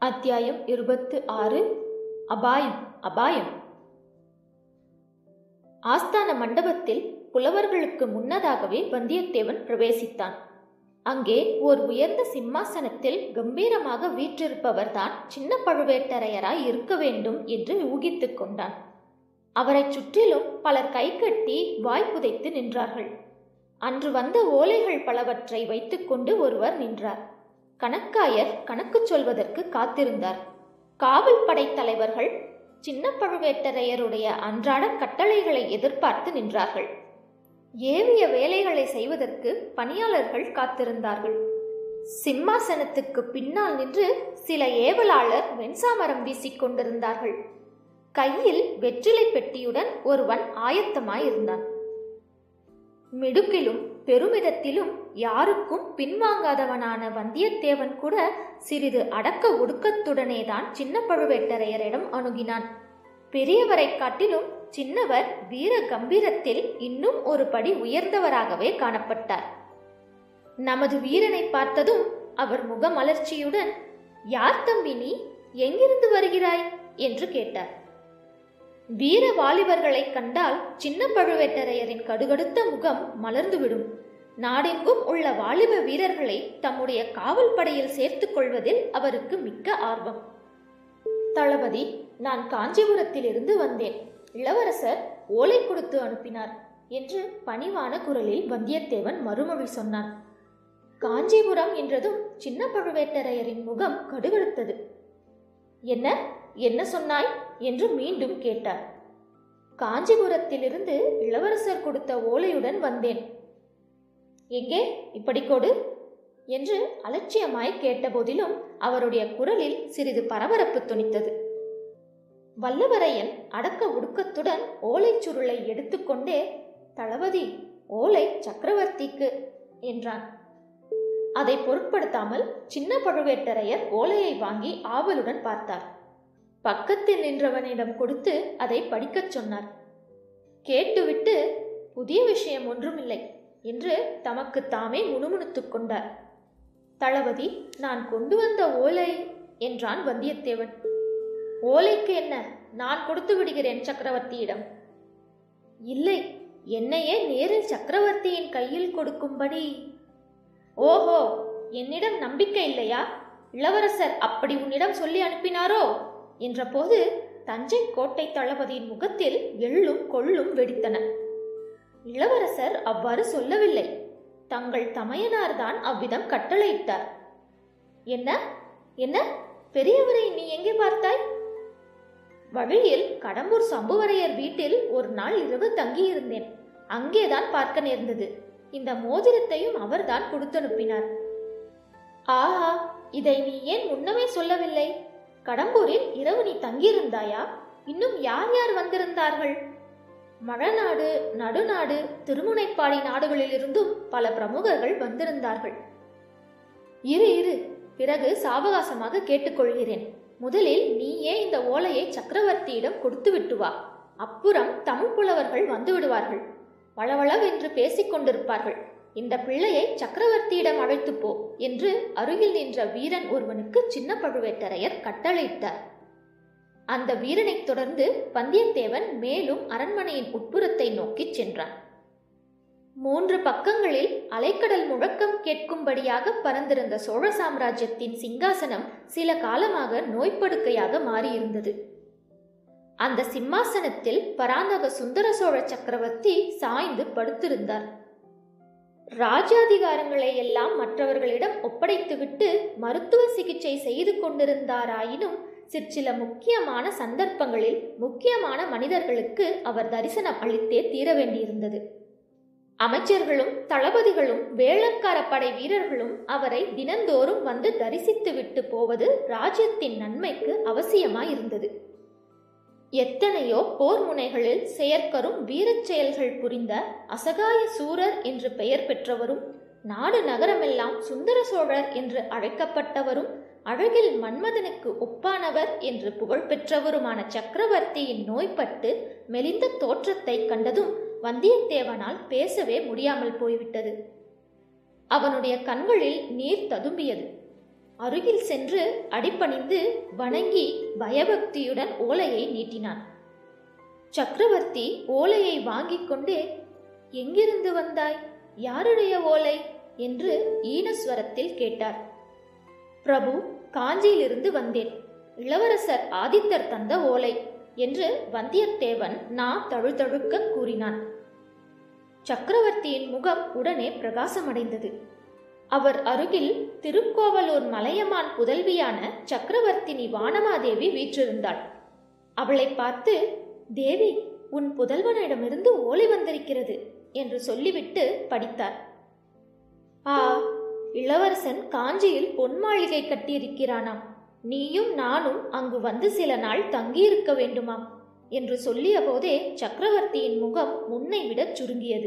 அத்தியாயம் இருபத்து ஆறு அபாயம் அபாயம் ஆஸ்தான மண்டபத்தில் புலவர்களுக்கு முன்னதாகவே வந்தியத்தேவன் பிரவேசித்தான் அங்கே ஓர் உயர்ந்த சிம்மாசனத்தில் கம்பீரமாக வீற்றிருப்பவர்தான் சின்ன பழுவேட்டரையராய் இருக்க வேண்டும் என்று ஊகித்துக் கொண்டான் அவரைச் சுற்றிலும் பலர் கைகட்டி வாய் புதைத்து நின்றார்கள் அன்று வந்த ஓலைகள் பலவற்றை வைத்துக்கொண்டு ஒருவர் நின்றார் கணக்காயர் கணக்கு சொல்வதற்கு காத்திருந்தார் காவல் படை தலைவர்கள் சின்ன பழுவேட்டரையருடைய அன்றாட கட்டளைகளை எதிர்பார்த்து நின்றார்கள் ஏவிய வேலைகளை செய்வதற்கு பணியாளர்கள் காத்திருந்தார்கள் சிம்மாசனத்துக்கு பின்னால் நின்று சில ஏவலாளர் வெண்சாமரம் வீசிக் கொண்டிருந்தார்கள் கையில் வெற்றிலை பெட்டியுடன் ஒருவன் ஆயத்தமாயிருந்தான் மிடுக்கிலும் பெருமிதத்திலும் யாருக்கும் பின்வாங்காதவனான வந்தியத்தேவன் கூட சிறிது அடக்க ஒடுக்கத்துடனேதான் சின்ன பழுவேட்டரையரிடம் அணுகினான் பெரியவரைக் காட்டிலும் சின்னவர் வீர கம்பீரத்தில் இன்னும் ஒரு படி உயர்ந்தவராகவே காணப்பட்டார் நமது வீரனை பார்த்ததும் அவர் முகமலர்ச்சியுடன் யார் தம்பி நீ எங்கிருந்து வருகிறாய் என்று கேட்டார் வீர வாலிபர்களைக் கண்டால் சின்ன பழுவேட்டரையரின் கடுகடுத்த முகம் மலர்ந்துவிடும் நாடெங்கும் உள்ள வாலிப வீரர்களை தம்முடைய காவல் படையில் சேர்த்துக் கொள்வதில் அவருக்கு மிக்க ஆர்வம் தளபதி நான் காஞ்சிபுரத்திலிருந்து வந்தேன் இளவரசர் ஓலை கொடுத்து அனுப்பினார் என்று பணிவான குரலில் வந்தியத்தேவன் மறுமொழி சொன்னான் காஞ்சிபுரம் என்றதும் சின்ன பழுவேட்டரையரின் முகம் கடுகடுத்தது என்ன என்ன சொன்னாய் என்று மீண்டும் கேட்டார் காஞ்சிபுரத்திலிருந்து இளவரசர் கொடுத்த ஓலையுடன் வந்தேன் எங்கே இப்படி கொடு என்று அலட்சியமாய் கேட்டபோதிலும் அவருடைய குரலில் சிறிது பரபரப்பு துணித்தது வல்லவரையன் அடக்க ஒடுக்கத்துடன் ஓலைச் சுருளை எடுத்துக்கொண்டே தளபதி ஓலை சக்கரவர்த்திக்கு என்றான் அதை பொருட்படுத்தாமல் சின்ன பழுவேட்டரையர் ஓலையை வாங்கி ஆவலுடன் பார்த்தார் பக்கத்தில் நின்றவனிடம் கொடுத்து அதை படிக்கச் சொன்னார் கேட்டுவிட்டு புதிய விஷயம் ஒன்றுமில்லை என்று தமக்கு தாமே முணுமுணுத்துக் கொண்டார் தளபதி நான் கொண்டு வந்த ஓலை என்றான் வந்தியத்தேவன் ஓலைக்கு என்ன நான் கொடுத்து விடுகிறேன் சக்கரவர்த்தியிடம் இல்லை என்னையே நேரில் சக்கரவர்த்தியின் கையில் கொடுக்கும்படி ஓஹோ என்னிடம் நம்பிக்கை இல்லையா இளவரசர் அப்படி உன்னிடம் சொல்லி அனுப்பினாரோ என்றபோது தஞ்சை கோட்டை தளபதியின் முகத்தில் எள்ளும் கொள்ளும் வெடித்தன இளவரசர் அவ்வாறு சொல்லவில்லை தங்கள் தமையனார்தான் அவ்விதம் கட்டளையிட்டார் என்ன என்ன பெரியவரை நீ எங்கே பார்த்தாய் வழியில் கடம்பூர் சம்புவரையர் வீட்டில் ஒரு நாள் இரவு தங்கியிருந்தேன் அங்கேதான் பார்க்க நேர்ந்தது இந்த மோதிரத்தையும் அவர்தான் கொடுத்தனுப்பினார் ஆஹா இதை நீ ஏன் முன்னமே சொல்லவில்லை கடம்பூரில் இரவு நீ தங்கியிருந்தாயா இன்னும் யார் யார் வந்திருந்தார்கள் மழநாடு நடுநாடு திருமுனைப்பாடி நாடுகளிலிருந்தும் பல பிரமுகர்கள் வந்திருந்தார்கள் இரு இரு பிறகு சாவகாசமாக கேட்டுக்கொள்கிறேன் முதலில் நீயே இந்த ஓலையை சக்கரவர்த்தியிடம் கொடுத்து விட்டு வா அப்புறம் தமிழ் புலவர்கள் வந்து விடுவார்கள் வளவளவென்று பேசிக் கொண்டிருப்பார்கள் இந்த பிள்ளையை சக்கரவர்த்தியிடம் அழைத்து போ என்று அருகில் நின்ற வீரன் ஒருவனுக்கு சின்ன பழுவேட்டரையர் கட்டளையிட்டார் அந்த வீரனைத் தொடர்ந்து வந்தியத்தேவன் மேலும் அரண்மனையின் உட்புறத்தை நோக்கிச் சென்றான் மூன்று பக்கங்களில் அலைக்கடல் முழக்கம் கேட்கும்படியாக பறந்திருந்த சோழ சாம்ராஜ்யத்தின் சிங்காசனம் சில காலமாக நோய்ப்படுக்கையாக மாறியிருந்தது அந்த சிம்மாசனத்தில் பராந்தக சுந்தர சோழ சக்கரவர்த்தி சாய்ந்து படுத்திருந்தார் ராஜாதிகாரங்களை எல்லாம் மற்றவர்களிடம் ஒப்படைத்துவிட்டு மருத்துவ சிகிச்சை செய்து கொண்டிருந்தாராயினும் சிற்சில முக்கியமான சந்தர்ப்பங்களில் முக்கியமான மனிதர்களுக்கு அவர் தரிசனம் அளித்தே தீர வேண்டியிருந்தது அமைச்சர்களும் தளபதிகளும் வேளக்கார படை வீரர்களும் அவரை தினந்தோறும் வந்து தரிசித்து விட்டு போவது ராஜ்யத்தின் நன்மைக்கு அவசியமாயிருந்தது எத்தனையோ போர் முனைகளில் செயற்கரும் வீரச் செயல்கள் புரிந்த அசகாய சூரர் என்று பெயர் பெற்றவரும் நாடு நகரமெல்லாம் சுந்தர சோழர் என்று அழைக்கப்பட்டவரும் அழகில் மன்மதனுக்கு ஒப்பானவர் என்று புகழ் பெற்றவருமான சக்கரவர்த்தியின் நோய்பட்டு மெலிந்த தோற்றத்தை கண்டதும் வந்தியத்தேவனால் பேசவே முடியாமல் போய்விட்டது அவனுடைய கண்களில் நீர் ததும்பியது அருகில் சென்று அடிபணிந்து வணங்கி பயபக்தியுடன் ஓலையை நீட்டினான் சக்கரவர்த்தி ஓலையை வாங்கிக் கொண்டே எங்கிருந்து வந்தாய் யாருடைய ஓலை என்று ஈனஸ்வரத்தில் கேட்டார் பிரபு காஞ்சியிலிருந்து வந்தேன் இளவரசர் ஆதித்தர் தந்த ஓலை என்று வந்தியத்தேவன் நா தழுதழுக்க கூறினான் சக்கரவர்த்தியின் முகம் உடனே பிரகாசமடைந்தது அவர் அருகில் திருக்கோவலூர் மலையமான் புதல்வியான சக்கரவர்த்தினி வானமாதேவி வீற்றிருந்தாள் அவளை பார்த்து தேவி உன் புதல்வனிடமிருந்து ஓலை வந்திருக்கிறது என்று சொல்லிவிட்டு படித்தார் ஆ இளவரசன் காஞ்சியில் பொன் மாளிகை கட்டியிருக்கிறானாம் நீயும் நானும் அங்கு வந்து சில நாள் தங்கியிருக்க வேண்டுமாம் என்று சொல்லிய போதே சக்கரவர்த்தியின் முகம் முன்னை விடச் சுருங்கியது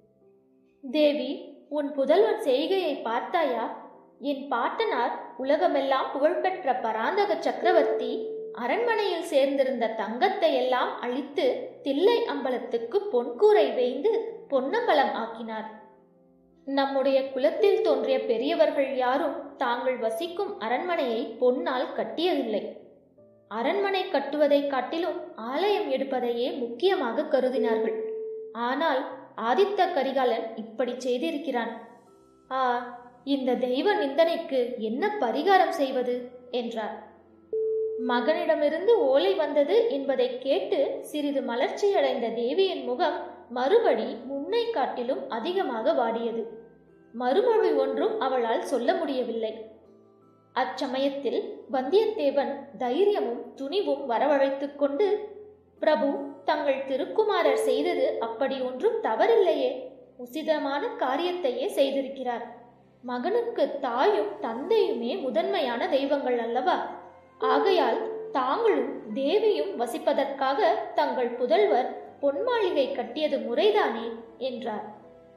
தேவி உன் புதல்வன் செய்கையை பார்த்தாயா என் பாட்டனார் உலகமெல்லாம் புகழ்பெற்ற பராந்தக சக்கரவர்த்தி அரண்மனையில் சேர்ந்திருந்த தங்கத்தை எல்லாம் அழித்து தில்லை அம்பலத்துக்கு பொன்கூரை வேய்ந்து பொன்னம்பலம் ஆக்கினார் நம்முடைய குலத்தில் தோன்றிய பெரியவர்கள் யாரும் தாங்கள் வசிக்கும் அரண்மனையை பொன்னால் கட்டியதில்லை அரண்மனை கட்டுவதைக் காட்டிலும் ஆலயம் எடுப்பதையே முக்கியமாக கருதினார்கள் ஆனால் ஆதித்த கரிகாலன் இப்படி செய்திருக்கிறான் ஆ இந்த தெய்வ நிந்தனைக்கு என்ன பரிகாரம் செய்வது என்றார் மகனிடமிருந்து ஓலை வந்தது என்பதை கேட்டு சிறிது மலர்ச்சியடைந்த தேவியின் முகம் மறுபடி முன்னை காட்டிலும் அதிகமாக வாடியது மறுமொழி ஒன்றும் அவளால் சொல்ல முடியவில்லை அச்சமயத்தில் வந்தியத்தேவன் தைரியமும் துணிவும் வரவழைத்துக் கொண்டு பிரபு தங்கள் திருக்குமாரர் செய்தது அப்படி ஒன்றும் தவறில்லையே உசிதமான காரியத்தையே செய்திருக்கிறார் மகனுக்கு தாயும் தந்தையுமே முதன்மையான தெய்வங்கள் அல்லவா ஆகையால் தாங்களும் தேவியும் வசிப்பதற்காக தங்கள் புதல்வர் பொன்மாளிகை கட்டியது முறைதானே என்றார்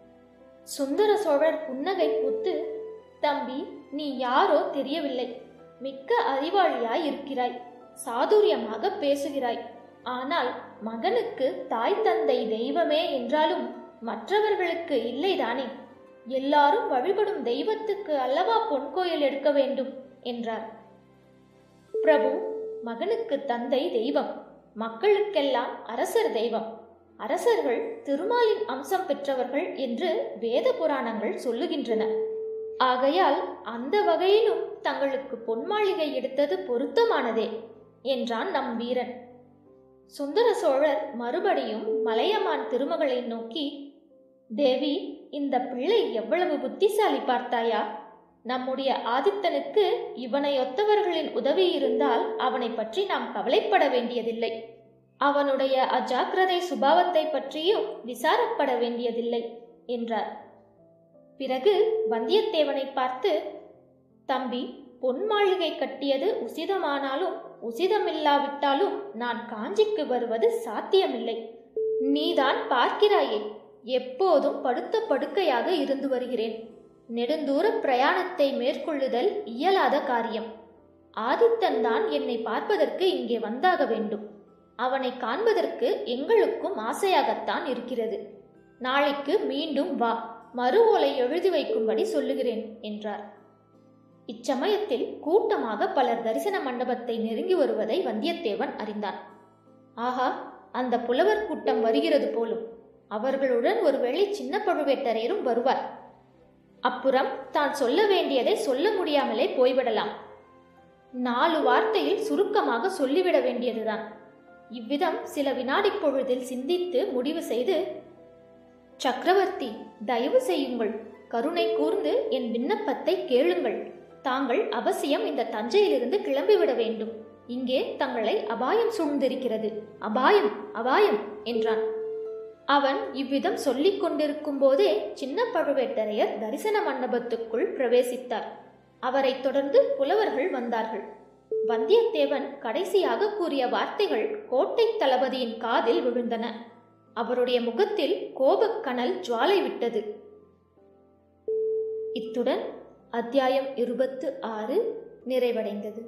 சுந்தர சோழர் புன்னகை பூத்து தம்பி நீ யாரோ தெரியவில்லை மிக்க அறிவாளியாய் இருக்கிறாய் சாதுரியமாக பேசுகிறாய் ஆனால் மகனுக்கு தாய் தந்தை தெய்வமே என்றாலும் மற்றவர்களுக்கு இல்லைதானே எல்லாரும் வழிபடும் தெய்வத்துக்கு அல்லவா பொன்கோயில் எடுக்க வேண்டும் என்றார் பிரபு மகனுக்கு தந்தை தெய்வம் மக்களுக்கெல்லாம் அரசர் தெய்வம் அரசர்கள் திருமாலின் அம்சம் பெற்றவர்கள் என்று வேத புராணங்கள் சொல்லுகின்றன ஆகையால் அந்த வகையிலும் தங்களுக்கு பொன்மாளிகை எடுத்தது பொருத்தமானதே என்றான் நம் வீரன் சுந்தர சோழர் மறுபடியும் மலையமான் திருமகளை நோக்கி தேவி இந்த பிள்ளை எவ்வளவு புத்திசாலி பார்த்தாயா நம்முடைய ஆதித்தனுக்கு இவனை ஒத்தவர்களின் உதவி இருந்தால் அவனை பற்றி நாம் கவலைப்பட வேண்டியதில்லை அவனுடைய அஜாக்கிரதை சுபாவத்தை பற்றியும் விசாரப்பட வேண்டியதில்லை என்றார் பிறகு வந்தியத்தேவனை பார்த்து தம்பி பொன் மாளிகை கட்டியது உசிதமானாலும் உசிதமில்லாவிட்டாலும் நான் காஞ்சிக்கு வருவது சாத்தியமில்லை நீதான் பார்க்கிறாயே எப்போதும் படுத்த படுக்கையாக இருந்து வருகிறேன் நெடுந்தூர பிரயாணத்தை மேற்கொள்ளுதல் இயலாத காரியம் ஆதித்தன் தான் என்னை பார்ப்பதற்கு இங்கே வந்தாக வேண்டும் அவனை காண்பதற்கு எங்களுக்கும் ஆசையாகத்தான் இருக்கிறது நாளைக்கு மீண்டும் வா மறு ஓலை எழுதி வைக்கும்படி சொல்லுகிறேன் என்றார் இச்சமயத்தில் கூட்டமாக பலர் தரிசன மண்டபத்தை நெருங்கி வருவதை வந்தியத்தேவன் அறிந்தான் ஆஹா அந்த புலவர் கூட்டம் வருகிறது போலும் அவர்களுடன் ஒருவேளை சின்ன பழுவேட்டரையரும் வருவார் அப்புறம் தான் சொல்ல வேண்டியதை சொல்ல முடியாமலே போய்விடலாம் நாலு வார்த்தையில் சுருக்கமாக சொல்லிவிட வேண்டியதுதான் இவ்விதம் சில வினாடி பொழுதில் சிந்தித்து முடிவு செய்து சக்கரவர்த்தி தயவு செய்யுங்கள் கருணை கூர்ந்து என் விண்ணப்பத்தை கேளுங்கள் தாங்கள் அவசியம் இந்த தஞ்சையிலிருந்து கிளம்பிவிட வேண்டும் இங்கே தங்களை அபாயம் சூழ்ந்திருக்கிறது அபாயம் அபாயம் என்றான் அவன் இவ்விதம் சொல்லிக் கொண்டிருக்கும் போதே சின்ன பழுவேட்டரையர் தரிசன மண்டபத்துக்குள் பிரவேசித்தார் அவரைத் தொடர்ந்து புலவர்கள் வந்தார்கள் வந்தியத்தேவன் கடைசியாக கூறிய வார்த்தைகள் கோட்டை தளபதியின் காதில் விழுந்தன அவருடைய முகத்தில் கோபக்கனல் ஜுவாலை விட்டது இத்துடன் அத்தியாயம் இருபத்து ஆறு நிறைவடைந்தது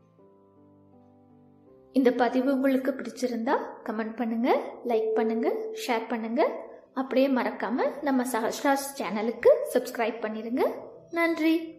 இந்த பதிவு உங்களுக்கு பிடிச்சிருந்தா கமெண்ட் பண்ணுங்க லைக் பண்ணுங்க ஷேர் பண்ணுங்க அப்படியே மறக்காம நம்ம சஹஸ்ராஸ் சேனலுக்கு சப்ஸ்கிரைப் பண்ணிருங்க நன்றி